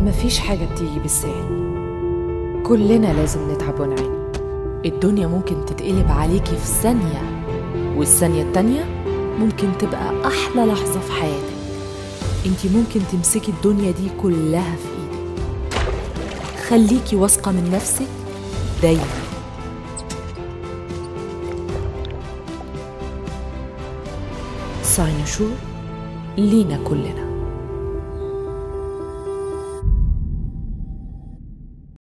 مفيش حاجة بتيجي بالسهل كلنا لازم نتعب ونعاني الدنيا ممكن تتقلب عليكي في ثانية والثانية التانية ممكن تبقى أحلى لحظة في حياتك انتي ممكن تمسكي الدنيا دي كلها في ايدك خليكي واثقة من نفسك دايما ساينشور لينا كلنا